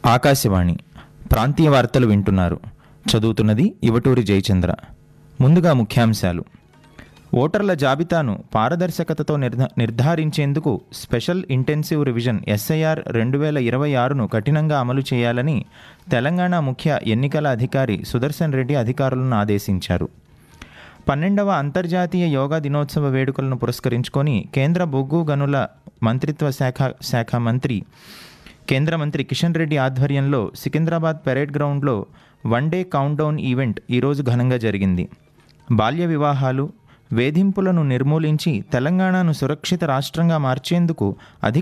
ఆకాశవాణి ప్రాంతీయ వార్తలు వింటున్నారు చదువుతున్నది ఇవటూరి జయచంద్ర ముందుగా ముఖ్యాంశాలు ఓటర్ల జాబితాను పారదర్శకతతో నిర్ధ నిర్ధారించేందుకు స్పెషల్ ఇంటెన్సివ్ రివిజన్ ఎస్ఐఆర్ రెండు వేల ఇరవై ఆరును కఠినంగా అమలు చేయాలని తెలంగాణ ముఖ్య ఎన్నికల అధికారి సుదర్శన్ రెడ్డి అధికారులను ఆదేశించారు పన్నెండవ అంతర్జాతీయ యోగా దినోత్సవ వేడుకలను పురస్కరించుకొని కేంద్ర బొగ్గు గనుల మంత్రిత్వ శాఖ శాఖ మంత్రి కేంద్ర మంత్రి కిషన్ రెడ్డి ఆధ్వర్యంలో సికింద్రాబాద్ పెరేడ్ గ్రౌండ్లో వన్ డే కౌంట్డౌన్ ఈవెంట్ ఈరోజు ఘనంగా జరిగింది బాల్య వివాహాలు వేధింపులను నిర్మూలించి తెలంగాణను సురక్షిత రాష్ట్రంగా మార్చేందుకు అధిక